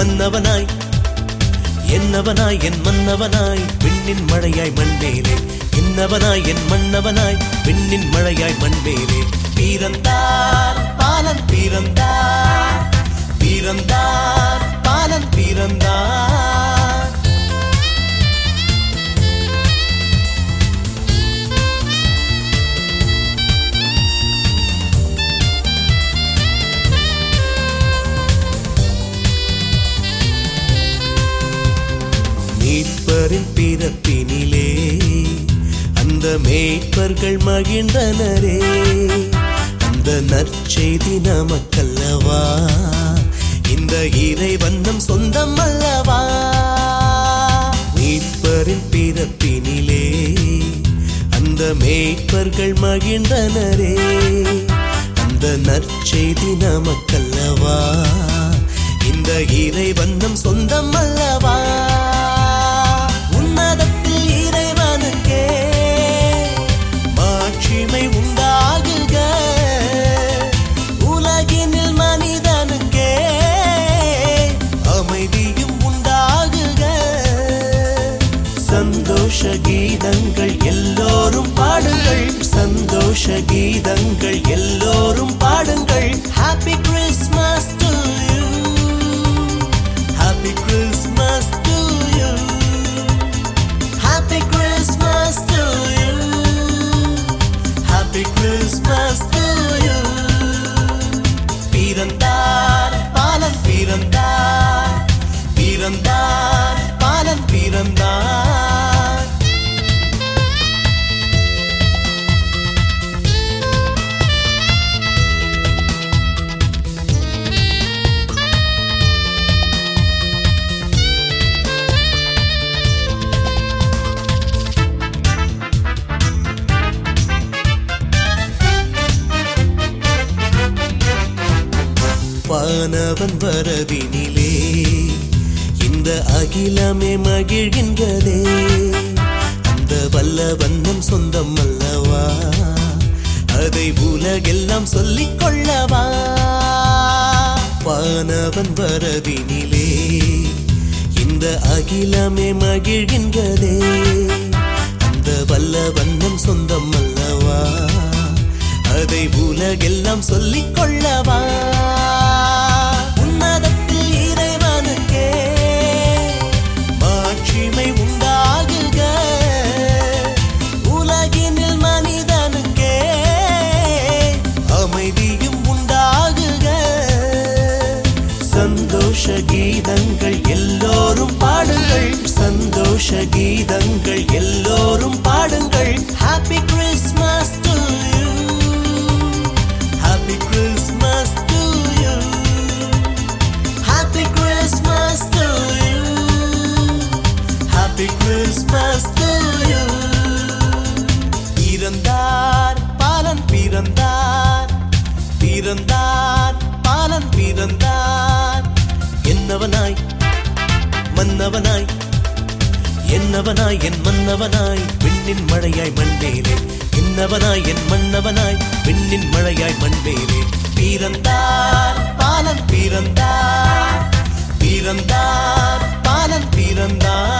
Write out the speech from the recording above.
மன்னவனாய் என்னவனாய் என் மன்னவனாய் விண்ணின் மழையாய் மண்மேலே என்னவனாய் என் மன்னவனாய் விண்ணின் மழையாய் மண்மேலே பிறந்தார் பாலன் பிறந்தார் பிறந்தார் பாலன் பிறந்தார் மீட்பரின் பிறப்பினிலே அந்த மேய்ப்பர்கள் மகிழ்ந்தனரே அந்த நற்செய்தி நமக்கல்லவா இந்த இறைவன் நம் சொந்தம் அல்லவா மீட்பரின் பிறப்பினிலே அந்த மேய்ப்பர்கள் மகிழ்ந்தனரே அந்த நற்செய்தி நமக்கல்லவா இந்த இறைவன் நம் சொந்தம் அல்லவா உன்னதத்தில் இறைவனுக்கே மாட்சிமை உண்டாகுக உலகினில் மனிதனுக்கே அமைதியும் உண்டாகுக சந்தோஷ கீதங்கள் எல்லோரும் பாடுங்கள் சந்தோஷ கீதங்கள் எல்லோரும் பாடுங்கள் happy Christmas to you happy Christmas to you happy Christmas to you happy Christmas to you பிறந்தார் பாலன் பிறந்தார் பிறந்தார் பாலன் பிறந்தார் வானவன் வரவினிலே இந்த அகிலமே மகிழ்கின்றதே அந்த வல்லவன் நம் சொந்தம் அல்லவா அதை உலகெல்லாம் சொல்லிக் கொள்ளவா வானவன் வரவினிலே இந்த அகிலமே மகிழ்கின்றதே அந்த வல்லவன் நம் சொந்தம் அல்லவா அதை உலகெல்லாம் சொல்லிக் கொள்ளவா உன்னதத்தில் இறைவனுக்கே மாட்சிமை உண்டாகுக உலகினில் மனிதனுக்கே அமைதியும் உண்டாகுக சந்தோஷ கீதங்கள் எல்லோரும் பாடுங்கள் சந்தோஷ கீதங்கள் எல்லோரும் பாடுங்கள் happy Christmas to you happy Christmas to you happy Christmas to you happy Christmas to you பிறந்தார் பாலன் பிறந்தார் பிறந்தார் பாலன் பிறந்தார் என்னவனாய் மன்னவனாய் என்னவனாய் என் மன்னவனாய் விண்ணின் மழையாய் மண்மேலே என்னவனாய் என் மன்னவனாய் விண்ணின் மழையாய் மண்மேலே பிறந்தார் பாலன் பிறந்தார் பிறந்தார் பாலன் பிறந்தார்